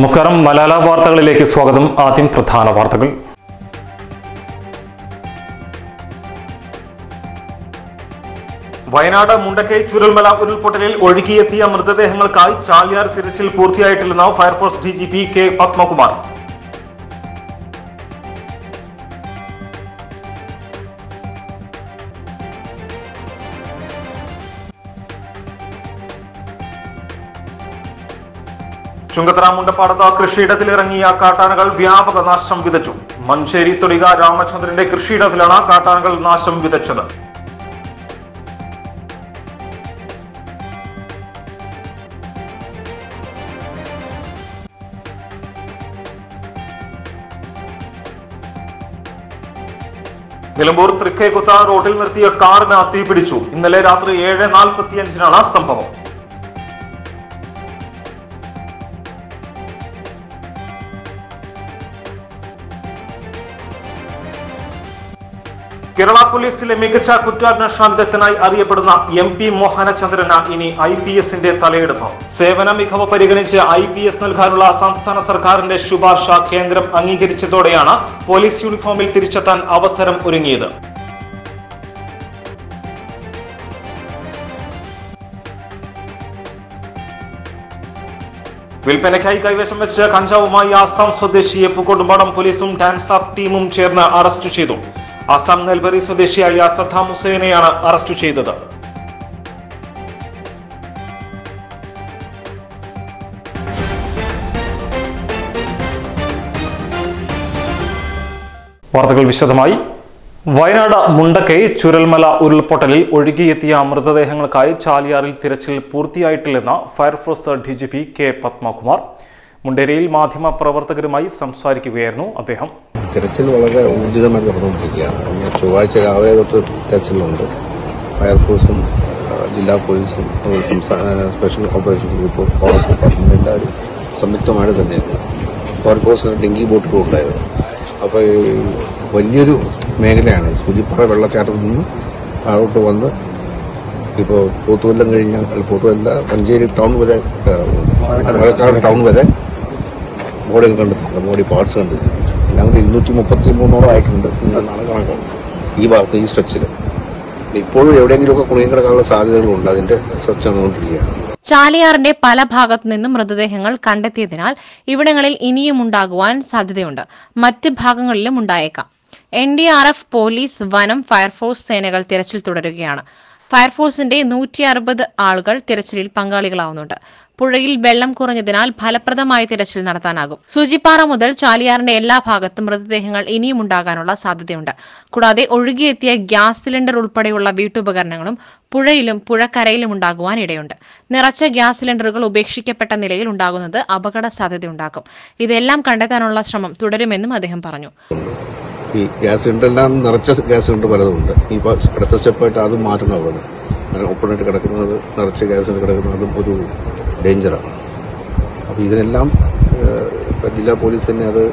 നമസ്കാരം മലാല വാർത്തകളിലേക്ക് സ്വാഗതം ആദ്യം പ്രധാന വാർത്തകൾ വയനാട് മുണ്ടക്കൈ ചുരൽമല ഉരുൾപൊട്ടലിൽ ഒഴുകിയെത്തിയ മൃതദേഹങ്ങൾക്കായി ചാലിയാർ തിരച്ചിൽ പൂർത്തിയായിട്ടില്ലെന്ന് fire force D G P K Padmakumar Chungathara മുണ്ടപ്പാടത്ത് കൃഷിയിടത്തിലിറങ്ങിയ കാട്ടാനകൾ വ്യാപക നാശം വിതച്ചു മഞ്ചേരി തൊടിക രാമചന്ദ്രന്റെ കൃഷിയിടത്തിലാണ് കാട്ടാനകൾ നാശം വിതച്ചത് നിലമ്പൂർ തൃക്കേക്കുത്ത റോഡിൽ നിർത്തിയ കാറിന് തീപിടിച്ചു ഇന്നലെ രാത്രി ഏഴ് നാൽപ്പത്തിയഞ്ചിനാണ് സംഭവം കേരള പോലീസിലെ മികച്ച കുറ്റാന്വേഷണ വിദഗ്ധനായി അറിയപ്പെടുന്ന എം പി മോഹനചന്ദ്രന് ഇനി ഐ പി എസിന്റെ തലയെടുപ്പ് സേവന മികവ് പരിഗണിച്ച് ഐ പി എസ് നൽകാനുള്ള സംസ്ഥാന സർക്കാരിന്റെ ശുപാർശ കേന്ദ്രം അംഗീകരിച്ചതോടെയാണ് പോലീസ് യൂണിഫോമിൽ തിരിച്ചെത്താൻ അവസരം ഒരുങ്ങിയത് വിൽപ്പനയ്ക്കായി കൈവശം വെച്ച് കഞ്ചാവുമായി ആസാം സ്വദേശിയെ പൂക്കോട്ടുംപാടം പോലീസും ഡാൻസ് ഓഫ് ടീമും ചേർന്ന് അറസ്റ്റ് ചെയ്തു ആസാം നെൽബറി സ്വദേശിയായ സദ്ദാം ഹുസൈനെയാണ് അറസ്റ്റ് ചെയ്തത് വാർത്തകൾ വിശദമായി വയനാട് മുണ്ടക്കൈ ചുരൽമല ഉരുൾപൊട്ടലിൽ ഒഴുകിയെത്തിയ മൃതദേഹങ്ങൾക്കായി ചാലിയാറിൽ തിരച്ചിൽ പൂർത്തിയായിട്ടില്ലെന്ന് fire force D G P K Padmakumar മുണ്ടേരിയിൽ മാധ്യമ പ്രവർത്തകരുമായി സംസാരിക്കുകയായിരുന്നു അദ്ദേഹം തിരച്ചിൽ വളരെ ഊർജിതമായി നടന്നുകൊണ്ടിരിക്കുകയാണ് ഇന്ന് ചൊവ്വാഴ്ച രാവിലെ തൊട്ട് തിരച്ചിലുണ്ട് ഫയർഫോഴ്സും ആ, ജില്ലാ പോലീസും അതുപോലെ സംസ്ഥാന special operation group forest department എല്ലാവരും സംയുക്തമായിട്ട് തന്നെയാണ് ഫയർഫോഴ്സിന് ഡെങ്കി ബോട്ടുകളും ഉണ്ടായത് അപ്പോൾ ഈ വലിയൊരു മേഖലയാണ് ഈ സൂചിപ്പാറ വെള്ളച്ചാട്ടത്തിൽ നിന്ന് താഴോട്ട് വന്ന് ഇപ്പോൾ പോത്തുവല്ലം കഴിഞ്ഞാൽ അല്ല, പോത്തുവല്ല മഞ്ചേരി ടൗൺ വരെ ആ, പാലക്കാട് ടൗൺ വരെ ബോഡികൾ കണ്ടെത്തിയിട്ടുണ്ട് ബോഡി പാർട്സ് കണ്ടെത്തിയിട്ടുണ്ട് എല്ലാം കൂടി ഇരുന്നൂറ്റി മുപ്പത്തി മൂന്നോളം ആയിട്ടുണ്ട് എന്നാണ് കണക്ക് ഈ ഭാഗത്ത് ഈ സ്ട്രെച്ചിൽ ഇപ്പോഴും എവിടെയെങ്കിലുമൊക്കെ കുടുങ്ങി കിടക്കാനുള്ള സാധ്യതകളുണ്ട് അതിന്റെ സെർച്ച് നടന്നുകൊണ്ടിരിക്കുകയാണ് ചാലിയാറിന്റെ പല ഭാഗത്തു നിന്നും മൃതദേഹങ്ങൾ കണ്ടെത്തിയതിനാൽ ഇവിടങ്ങളിൽ ഇനിയും ഉണ്ടാകുവാൻ സാധ്യതയുണ്ട് മറ്റ് ഭാഗങ്ങളിലും ഉണ്ടായേക്കാം N D R F police വനം ഫയർഫോഴ്സ് സേനകൾ തിരച്ചിൽ തുടരുകയാണ് ഫയർഫോഴ്സിന്റെ നൂറ്റി അറുപത് ആളുകൾ തിരച്ചിലിൽ പങ്കാളികളാവുന്നുണ്ട് പുഴയിൽ വെള്ളം കുറഞ്ഞതിനാൽ ഫലപ്രദമായ തിരച്ചിൽ നടത്താനാകും സൂചിപ്പാറ മുതൽ ചാലിയാറിന്റെ എല്ലാ ഭാഗത്തും മൃതദേഹങ്ങൾ ഇനിയും ഉണ്ടാകാനുള്ള സാധ്യതയുണ്ട് കൂടാതെ ഒഴുകിയെത്തിയ ഗ്യാസ് സിലിണ്ടർ ഉൾപ്പെടെയുള്ള വീട്ടുപകരണങ്ങളും പുഴയിലും പുഴക്കരയിലും ഉണ്ടാകുവാൻ ഇടയുണ്ട് നിറച്ച ഗ്യാസ് സിലിണ്ടറുകൾ ഉപേക്ഷിക്കപ്പെട്ട നിലയിൽ ഉണ്ടാകുന്നത് അപകട സാധ്യതയുണ്ടാക്കും ഇതെല്ലാം കണ്ടെത്താനുള്ള ശ്രമം തുടരുമെന്നും അദ്ദേഹം പറഞ്ഞു ഈ ഗ്യാസ് സിലിണ്ടറെല്ലാം നിറച്ച ഗ്യാസ് സിലിണ്ടർ പലതുമുണ്ട് ഈ ഇപ്പൊ അടുത്ത സ്റ്റെപ്പായിട്ട് അതും മാറ്റണം അവിടെ അങ്ങനെ ഓപ്പണായിട്ട് കിടക്കുന്നത് നിറച്ച ഗ്യാസ് സിലിണ്ടർ കിടക്കുന്നത് അതും ഒരു ഡേഞ്ചറാണ് അപ്പോൾ ഇതിനെല്ലാം ഏഹ്, ഇപ്പൊ ജില്ലാ പോലീസ് തന്നെ അത്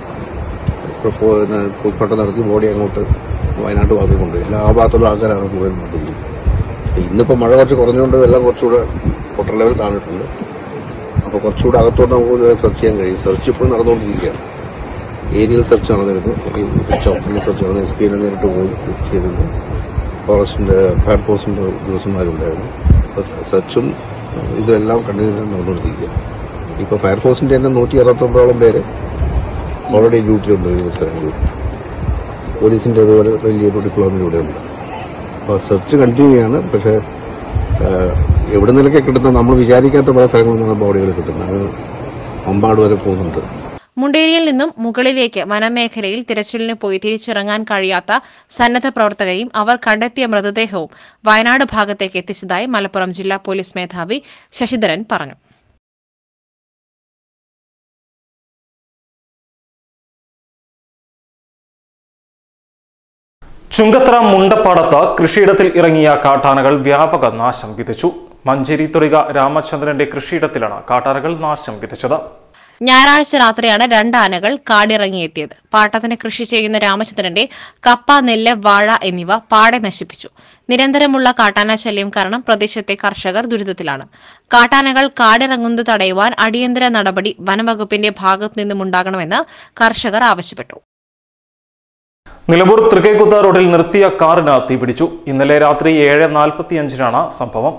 ഉൾപ്പെട്ട നടത്തി ബോഡി അങ്ങോട്ട് വയനാട്ട് ഭാഗത്ത് കൊണ്ടുപോയി എല്ലാ ഭാഗത്തുള്ള ആൾക്കാരാണ് കൂടുതൽ കൊണ്ടുപോയി ഇന്നിപ്പോൾ മഴ കുറച്ച് കുറഞ്ഞുകൊണ്ട് വെള്ളം കുറച്ചുകൂടെ വാട്ടർ ലെവൽ താണിട്ടുണ്ട് അപ്പോൾ കുറച്ചുകൂടെ അകത്തോട്ട് നമുക്ക് സെർച്ച് ചെയ്യാൻ കഴിയും സെർച്ച് ഇപ്പോഴും നടന്നുകൊണ്ടിരിക്കുകയാണ് ഏരിയൽ സെർച്ച് നടന്നിരുന്നു ഈ ചോപ്പറിൽ സെർച്ച് നടന്നു എസ് പി എന്നെ നേരിട്ട് പോയി ചെയ്തിരുന്നു ഫോറസ്റ്റിന്റെ ഫയർഫോഴ്സിന്റെ ഉദ്യോഗസ്ഥന്മാരുണ്ടായിരുന്നു അപ്പോൾ സെർച്ചും ഇതെല്ലാം കണ്ടിന്യൂസ് നടന്നുകൊണ്ടിരിക്കുക ഇപ്പോൾ ഫയർഫോഴ്സിന്റെ തന്നെ നൂറ്റി അറുപത്തൊമ്പതോളം പേര് ഓൾറെഡി ഡ്യൂട്ടിയിലുണ്ട് ഈ ദിവസങ്ങളിൽ പോലീസിന്റെ അതുപോലെ വലിയ ഡിപ്ലോമ ഇവിടെ ഉണ്ട് അപ്പോൾ സെർച്ച് കണ്ടിന്യൂ ചെയ്യാണ് പക്ഷേ ഏഹ്, എവിടെ നിന്നൊക്കെ കിട്ടുന്ന നമ്മൾ വിചാരിക്കാത്ത പല സ്ഥലങ്ങളിൽ നിന്നാണ് ബോഡികൾ കിട്ടുന്നത് അത് അമ്പാട് വരെ പോകുന്നുണ്ട് മുണ്ടേരിയിൽ നിന്നും മുകളിലേക്ക് വനമേഖലയിൽ തിരച്ചിലിന് പോയി തിരിച്ചിറങ്ങാൻ കഴിയാത്ത സന്നദ്ധ പ്രവർത്തകരെയും അവർ കണ്ടെത്തിയ മൃതദേഹവും വയനാട് ഭാഗത്തേക്ക് എത്തിച്ചതായി മലപ്പുറം ജില്ലാ പോലീസ് മേധാവി ശശിധരൻ പറഞ്ഞു ചുങ്കത്തറ മുണ്ടപ്പാടത്ത് കൃഷിയിടത്തിൽ ഇറങ്ങിയ കാട്ടാനകൾ വ്യാപക നാശം വിതച്ചു മഞ്ചേരി തൊടിക രാമചന്ദ്രന്റെ കൃഷിയിടത്തിലാണ് കാട്ടാനകൾ നാശം വിതച്ചത് ഞായറാഴ്ച രാത്രിയാണ് രണ്ട് ആനകൾ കാടിറങ്ങിയെത്തിയത് പാട്ടത്തിന് കൃഷി ചെയ്യുന്ന രാമചന്ദ്രന്റെ കപ്പ നെല്ല് വാഴ എന്നിവ പാടെ നശിപ്പിച്ചു നിരന്തരമുള്ള കാട്ടാന ശല്യം കാരണം പ്രദേശത്തെ കർഷകർ ദുരിതത്തിലാണ് കാട്ടാനകൾ കാടിറങ്ങുന്നത് തടയുവാൻ അടിയന്തര നടപടി വനംവകുപ്പിന്റെ ഭാഗത്തു നിന്നുമുണ്ടാകണമെന്ന് കർഷകർ ആവശ്യപ്പെട്ടു നിലമ്പൂർ തൃക്കേക്കുത്ത റോഡിൽ നിർത്തിയ കാറിന് തീപിടിച്ചു ഇന്നലെ രാത്രി ഏഴ് നാൽപ്പത്തിയഞ്ചിനാണ് സംഭവം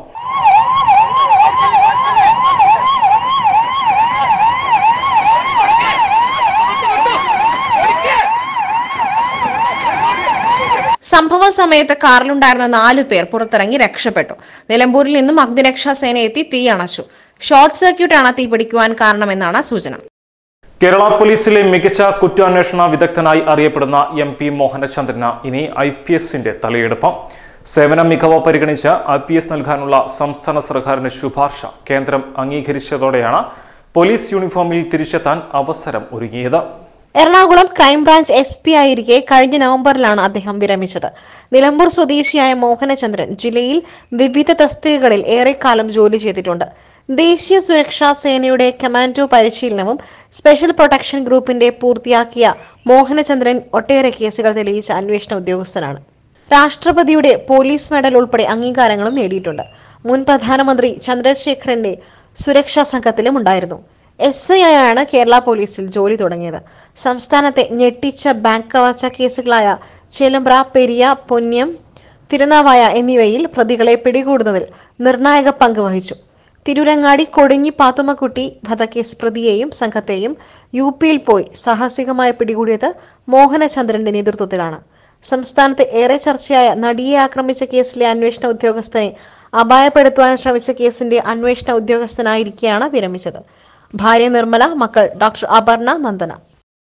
സംഭവ സമയത്ത് കാറിലുണ്ടായിരുന്ന നാലു പേർ പുറത്തിറങ്ങി രക്ഷപ്പെട്ടു നിലമ്പൂരിൽ നിന്നും അഗ്നിരക്ഷാ സേന എത്തി തീ അണച്ചു ഷോർട്ട് സർക്യൂട്ടാണ് തീ പിടിക്കുവാൻ കാരണമെന്നാണ് സൂചന കേരള പോലീസിലെ മികച്ച കുറ്റാന്വേഷണ വിദഗ്ധനായി അറിയപ്പെടുന്ന എം പി മോഹനചന്ദ്രന് ഇനി ഐ പി എസിന്റെ തലയെടുപ്പം സേവന മികവ് പരിഗണിച്ച് ഐ പി എസ് നൽകാനുള്ള സംസ്ഥാന സർക്കാരിന്റെ ശുപാർശ കേന്ദ്രം അംഗീകരിച്ചതോടെയാണ് പോലീസ് യൂണിഫോമിൽ തിരിച്ചെത്താൻ അവസരം ഒരുങ്ങിയത് എറണാകുളം ക്രൈംബ്രാഞ്ച് എസ് പി ആയിരിക്കെ കഴിഞ്ഞ നവംബറിലാണ് അദ്ദേഹം വിരമിച്ചത് നിലമ്പൂർ സ്വദേശിയായ മോഹനചന്ദ്രൻ ജില്ലയിൽ വിവിധ തസ്തികകളിൽ ഏറെക്കാലം ജോലി ചെയ്തിട്ടുണ്ട് ദേശീയ സുരക്ഷാ സേനയുടെ കമാൻഡോ പരിശീലനവും സ്പെഷ്യൽ പ്രൊട്ടക്ഷൻ ഗ്രൂപ്പിന്റെ പൂർത്തിയാക്കിയ മോഹനചന്ദ്രൻ ഒട്ടേറെ കേസുകൾ തെളിയിച്ച അന്വേഷണ ഉദ്യോഗസ്ഥനാണ് രാഷ്ട്രപതിയുടെ പോലീസ് മെഡൽ ഉൾപ്പെടെ അംഗീകാരങ്ങളും നേടിയിട്ടുണ്ട് മുൻ പ്രധാനമന്ത്രി ചന്ദ്രശേഖരന്റെ സുരക്ഷാ സംഘത്തിലും ഉണ്ടായിരുന്നു എസ് ഐ ആയാണ് കേരള പോലീസിൽ ജോലി തുടങ്ങിയത് സംസ്ഥാനത്തെ ഞെട്ടിച്ച ബാങ്ക് കവർച്ച കേസുകളായ ചേലമ്പ്ര പെരിയ പൊന്നം തിരുനാവായ എന്നിവയിൽ പ്രതികളെ പിടികൂടുന്നതിൽ നിർണായക പങ്ക് വഹിച്ചു തിരുരങ്ങാടി കൊടിഞ്ഞി പാത്തുമ്മക്കുട്ടി വധക്കേസ് പ്രതിയെയും സംഘത്തെയും യു പിയിൽ പോയി സാഹസികമായി പിടികൂടിയത് മോഹനചന്ദ്രന്റെ നേതൃത്വത്തിലാണ് സംസ്ഥാനത്ത് ഏറെ ചർച്ചയായ നടിയെ ആക്രമിച്ച കേസിലെ അന്വേഷണ ഉദ്യോഗസ്ഥനെ അപായപ്പെടുത്തുവാൻ ശ്രമിച്ച കേസിന്റെ അന്വേഷണ ഉദ്യോഗസ്ഥനായിരിക്കെയാണ് വിരമിച്ചത് ഭാര്യ നിർമ്മല മക്കൾ ഡോക്ടർ അപർണ നന്ദന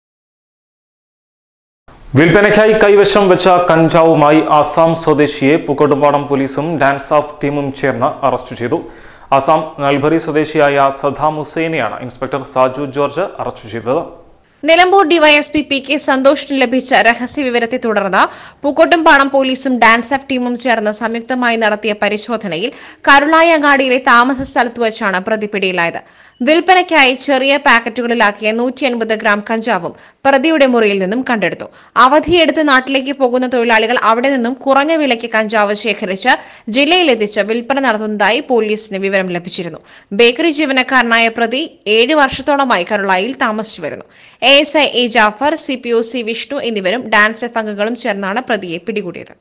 വിൽപ്പനയ്ക്കായി കൈവശം വെച്ച കഞ്ചാവുമായി ആസാം സ്വദേശിയെ പൂക്കോട്ടുംപാടം പോലീസും ഡാൻസ് ഓഫ് ടീമും ചേർന്ന് അറസ്റ്റ് ചെയ്തു ആസാം നൽബറി സ്വദേശിയായ സദാം ഹുസൈനെയാണ് ഇൻസ്പെക്ടർ സാജു ജോർജ് അറസ്റ്റ് ചെയ്തത് നിലമ്പൂർ ഡിവൈഎസ്പി പി കെ സന്തോഷിന് ലഭിച്ച രഹസ്യ വിവരത്തെ തുടർന്ന് പൂക്കോട്ടുംപാടം പോലീസും ഡാൻസ് ആപ്പ് ടീമും ചേർന്ന് സംയുക്തമായി നടത്തിയ പരിശോധനയിൽ കരുളായങ്ങാടിയിലെ താമസ സ്ഥലത്ത് വെച്ചാണ് പ്രതി പിടിയിലായത് വിൽപ്പനയ്ക്കായി ചെറിയ പാക്കറ്റുകളിലാക്കിയ നൂറ്റി അൻപത് ഗ്രാം കഞ്ചാവും പ്രതിയുടെ മുറിയിൽ നിന്നും കണ്ടെടുത്തു അവധിയെടുത്ത് നാട്ടിലേക്ക് പോകുന്ന തൊഴിലാളികൾ അവിടെ നിന്നും കുറഞ്ഞ വിലയ്ക്ക് കഞ്ചാവ് ശേഖരിച്ച് ജില്ലയിലെത്തിച്ച് വിൽപ്പന നടത്തുന്നതായി പോലീസിന് വിവരം ലഭിച്ചിരുന്നു ബേക്കറി ജീവനക്കാരനായ പ്രതി ഏഴ് വർഷത്തോളമായി കരുളായിൽ താമസിച്ചു വരുന്നു A S I A Jafar C P O C Vishnu എന്നിവരും ഡാൻസ് എഫ് അംഗങ്ങളും ചേർന്നാണ് പ്രതിയെ പിടികൂടിയത്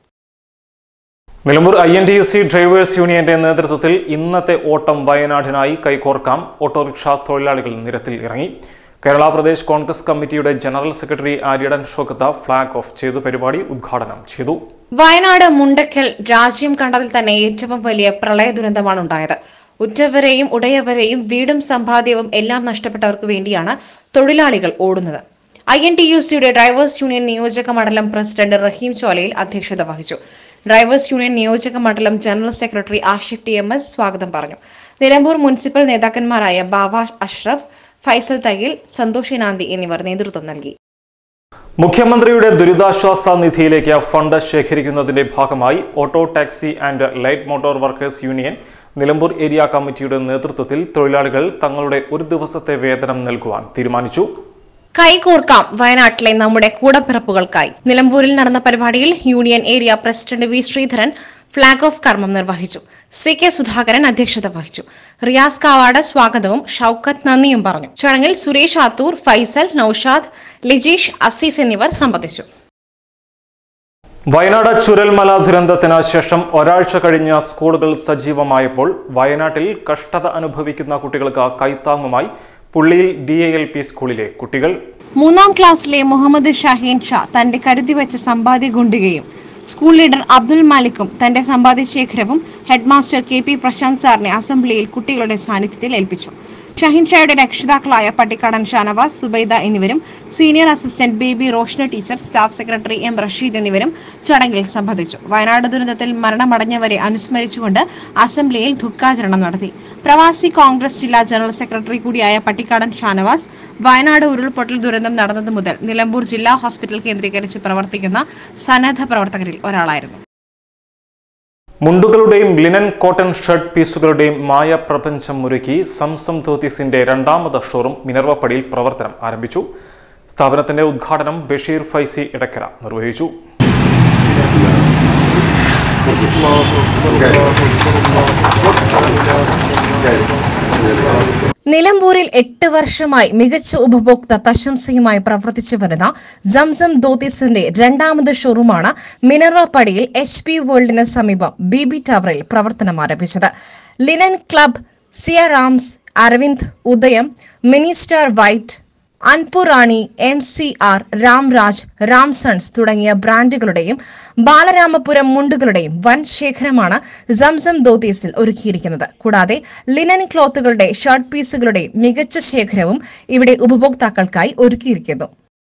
Nilambur I N T U C drivers യൂണിയന്റെ നേതൃത്വത്തിൽ ഇന്നത്തെ ഓട്ടം വയനാടിനായി കൈകോർക്കാം ഓട്ടോറിക്ഷ തൊഴിലാളികൾ നിരത്തിൽ ഇറങ്ങി കേരള പ്രദേശ് കോൺഗ്രസ് കമ്മിറ്റിയുടെ general secretary Aryadan Shoukath flag off ചെയ്തു പരിപാടി ഉദ്ഘാടനം ചെയ്തു വയനാട് മുണ്ടക്കൽ രാജ്യം കണ്ടതിൽ തന്നെ ഏറ്റവും വലിയ പ്രളയ ദുരന്തമാണ് ഉണ്ടായത് ഉറ്റവരെയും ഉടയവരെയും വീടും സമ്പാദ്യവും എല്ലാം നഷ്ടപ്പെട്ടവർക്ക് വേണ്ടിയാണ് തൊഴിലാളികൾ ഓടുന്നത് ഐ എൻ ടി യു സിയുടെ ഡ്രൈവേഴ്സ് യൂണിയൻ നിയോജക മണ്ഡലം പ്രസിഡന്റ് റഹീം ചോലയിൽ അധ്യക്ഷത വഹിച്ചു ഡ്രൈവേഴ്സ് യൂണിയൻ നിയോജക മണ്ഡലം general secretary Ashiq T M S സ്വാഗതം പറഞ്ഞു നിലമ്പൂർ മുനിസിപ്പൽ നേതാക്കന്മാരായ ബാബ അഷ്റഫ് ഫൈസൽ തയ്യിൽ സന്തോഷ് നാന്തി എന്നിവർ നേതൃത്വം നൽകി മുഖ്യമന്ത്രിയുടെ ദുരിതാശ്വാസ നിധിയിലേക്ക് ഫണ്ട് ശേഖരിക്കുന്നതിന്റെ ഭാഗമായി auto taxi and light motor workers union Nilambur area കമ്മിറ്റിയുടെ നേതൃത്വത്തിൽ തൊഴിലാളികൾ തങ്ങളുടെ ഒരു ദിവസത്തെ വേതനം നൽകുവാൻ തീരുമാനിച്ചു കൈകോർക്കാം വയനാട്ടിലെ നമ്മുടെ കൂടപ്പിറപ്പുകൾക്കായി നിലമ്പൂരിൽ നടന്ന പരിപാടിയിൽ union area president V Sreedharan flag off കർമ്മം നിർവഹിച്ചു സി കെ സുധാകരൻ അധ്യക്ഷത വഹിച്ചു റിയാസ് കാവാട് സ്വാഗതവും ഷൌക്കത്ത് നന്ദിയും പറഞ്ഞു ചടങ്ങിൽ സുരേഷ് ആത്തൂർ ഫൈസൽ നൌഷാദ് ലിജീഷ് അസീസ് എന്നിവർ സംബന്ധിച്ചു വയനാട് ചുരൽമല ദുരന്തത്തിന് ശേഷം ഒരാഴ്ച കഴിഞ്ഞ സ്കൂളുകൾ സജീവമായപ്പോൾ വയനാട്ടിൽ കഷ്ടത അനുഭവിക്കുന്ന കുട്ടികൾക്ക് കൈത്താങ്ങുമായി പുള്ളിയിൽ ഡി എ എൽ പി സ്കൂളിലെ കുട്ടികൾ മൂന്നാം ക്ലാസ്സിലെ മുഹമ്മദ് ഷാഹീൻ ഷാ തന്റെ കരുതി വെച്ച സമ്പാദ്യ ഗുണ്ടികയും സ്കൂൾ ലീഡർ അബ്ദുൽ മാലിക്കും തന്റെ സമ്പാദ്യ ശേഖരവും ഹെഡ്മാസ്റ്റർ കെ പി പ്രശാന്ത് സാറിനെ അസംബ്ലിയിൽ കുട്ടികളുടെ സാന്നിധ്യത്തിൽ ഏൽപ്പിച്ചു ഷഹീൻ ഷായുടെ രക്ഷിതാക്കളായ പട്ടിക്കാടൻ ഷാനവാസ് സുബൈദ എന്നിവരും senior assistant Baby Roshna teacher staff secretary M Rasheed എന്നിവരും ചടങ്ങിൽ സംബന്ധിച്ചു വയനാട് ദുരന്തത്തിൽ മരണമടഞ്ഞവരെ അനുസ്മരിച്ചുകൊണ്ട് അസംബ്ലിയിൽ ദുഃഖാചരണം നടത്തി പ്രവാസി കോൺഗ്രസ് ജില്ലാ ജനറൽ സെക്രട്ടറി കൂടിയായ പട്ടിക്കാടൻ ഷാനവാസ് വയനാട് ഉരുൾപൊട്ടൽ ദുരന്തം നടന്നത് മുതൽ നിലമ്പൂർ ജില്ലാ ഹോസ്പിറ്റൽ കേന്ദ്രീകരിച്ച് പ്രവർത്തിക്കുന്ന സന്നദ്ധ പ്രവർത്തകരിൽ ഒരാളായിരുന്നു മുണ്ടുകളുടെയും ലിനൻ കോട്ടൺ ഷർട്ട് പീസുകളുടെയും മായ പ്രപഞ്ചം ഒരുക്കി സംസം ധോത്തീസിന്റെ രണ്ടാമത് ഷോറൂം മിനർവപ്പടിയിൽ പ്രവർത്തനം ആരംഭിച്ചു സ്ഥാപനത്തിന്റെ ഉദ്ഘാടനം ബഷീർ ഫൈസി ഇടക്കര നിർവഹിച്ചു നിലമ്പൂരിൽ എട്ട് വർഷമായി മികച്ച ഉപഭോക്തൃ പ്രശംസയുമായി പ്രവർത്തിച്ചു വരുന്ന സംസം ദോത്തീസിന്റെ രണ്ടാമത് ഷോറൂമാണ് മിനറ പടിയിൽ എച്ച് പി വേൾഡിന് സമീപം ബി ബി ടവറിൽ പ്രവർത്തനം ആരംഭിച്ചത് linen club Siyarams Arvind Udayam Ministar white Anpurani M C R Ramraj Ramsons തുടങ്ങിയ ബ്രാൻഡുകളുടെയും ബാലരാമപുരം മുണ്ടുകളുടെയും വൻ ശേഖരമാണ് സംസം ദോത്തീസിൽ ഒരുക്കിയിരിക്കുന്നത് കൂടാതെ ലിനൻ ക്ലോത്തുകളുടെ ഷർട്ട് പീസുകളുടെയും മികച്ച ശേഖരവും ഇവിടെ ഉപഭോക്താക്കൾക്കായി ഒരുക്കിയിരിക്കുന്നു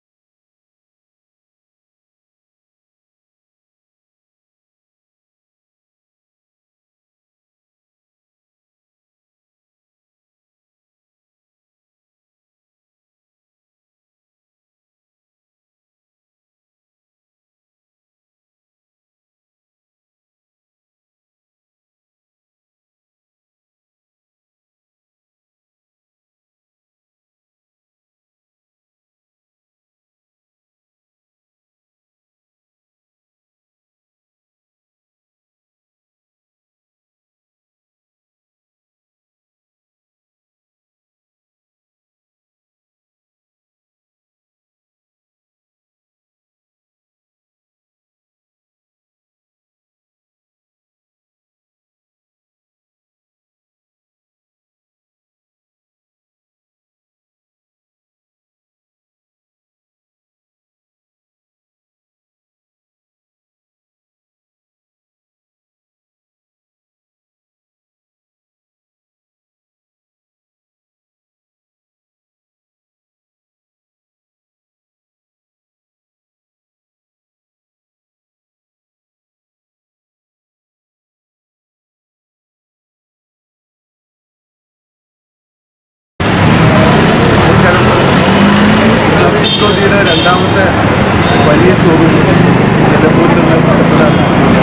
യുടെ രണ്ടാമത്തെ വലിയ ഷോറൂം നിലമ്പൂരിൽ നിന്ന് നടപ്പിലാണ്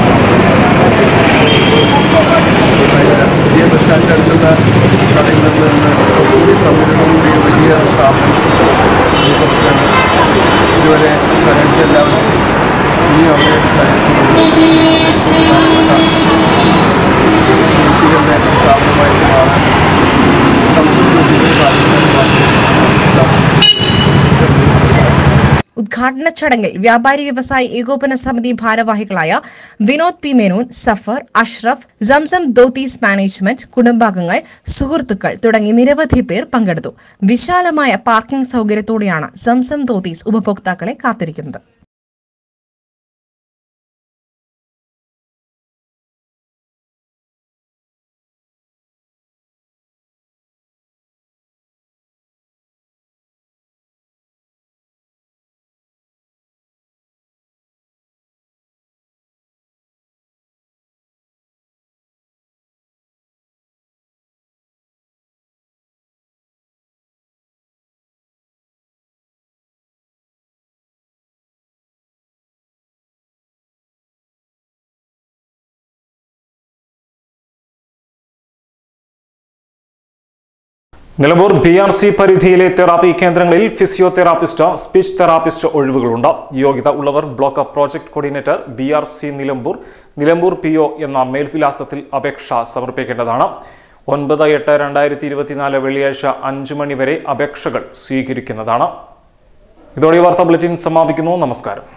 പുതിയ ബസ് സ്റ്റാൻഡ് അടുത്തുള്ള കടയിൽ നിന്ന് ഇന്ന് കുറച്ചുകൂടി സൗകര്യത്തോടുകൂടി വലിയ സ്ഥാപനം തുറക്കുകയാണ് ഇതുവരെ സഹായിച്ച എല്ലാവരും ഇനിയും അവരായിട്ട് സഹായിച്ചു വ്യക്തികളുടെ സ്ഥാപനമായിട്ട് മാറാൻ സംസ്കൃതി സാധിക്കുന്നതിന് ഉദ്ഘാടന ചടങ്ങിൽ വ്യാപാരി വ്യവസായി ഏകോപന സമിതി ഭാരവാഹികളായ വിനോദ് പി മേനോൻ സഫർ അഷ്റഫ് സംസം ദോത്തീസ് മാനേജ്മെന്റ് കുടുംബാംഗങ്ങൾ സുഹൃത്തുക്കൾ തുടങ്ങി നിരവധി പേർ പങ്കെടുത്തു വിശാലമായ പാർക്കിംഗ് സൗകര്യത്തോടെയാണ് സംസം ദോത്തീസ് ഉപഭോക്താക്കളെ കാത്തിരിക്കുന്നത് നിലമ്പൂർ ബി ആർ സി പരിധിയിലെ തെറാപ്പി കേന്ദ്രങ്ങളിൽ ഫിസിയോതെറാപ്പിസ്റ്റ് സ്പീച്ച് തെറാപ്പിസ്റ്റ് ഒഴിവുകളുണ്ട് യോഗ്യത ഉള്ളവർ block project coordinator B R C Nilambur Nilambur P O എന്ന മേൽവിലാസത്തിൽ അപേക്ഷ സമർപ്പിക്കേണ്ടതാണ് ഒൻപത് എട്ട് രണ്ടായിരത്തി ഇരുപത്തിനാല് വെള്ളിയാഴ്ച അഞ്ചു മണി വരെ അപേക്ഷകൾ സ്വീകരിക്കുന്നതാണ് ഇതോടെ ഈ വാർത്താ ബുള്ളറ്റിൻ സമാപിക്കുന്നു നമസ്കാരം